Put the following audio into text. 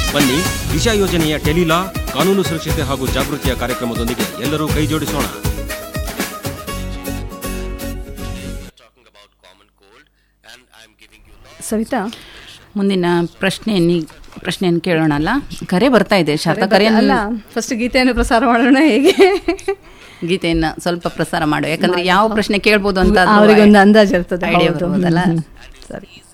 ಬನ್ನಿ ದಿಶಾ ಯೋಜನೆಯ ಟೆಲಿಲಾ ಕಾನೂನು ಸುರಕ್ಷತೆ ಹಾಗೂ ಜಾಗೃತಿಯ ಕಾರ್ಯಕ್ರಮದೊಂದಿಗೆ ಎಲ್ಲರೂ ಕೈ ಜೋಡಿಸೋಣ ಸವಿತಾ ಮುಂದಿನ ಪ್ರಶ್ನೆಯನ್ನು ಪ್ರಶ್ನೆಯನ್ನು ಕೇಳೋಣ ಅಲ್ಲ ಕರೆ ಬರ್ತಾ ಇದೆ ಶಾರದಾ ಅಲ್ಲ ಕರೆಯನ್ನು ಫಸ್ಟ್ ಗೀತೆಯನ್ನು ಪ್ರಸಾರ ಮಾಡೋಣ ಹೇಗೆ ಗೀತೆಯನ್ನ ಸ್ವಲ್ಪ ಪ್ರಸಾರ ಮಾಡು ಯಾಕಂದ್ರೆ ಯಾವ ಪ್ರಶ್ನೆ ಕೇಳ್ಬೋದು ಅಂತ ಅದು ಅವರಿಗೊಂದು ಅಂದಾಜು ಇರ್ತದೆ idea ಹೌದು. ಬರ್ಬೋದಲ್ಲ ಹ್ಮ್. ಸರಿ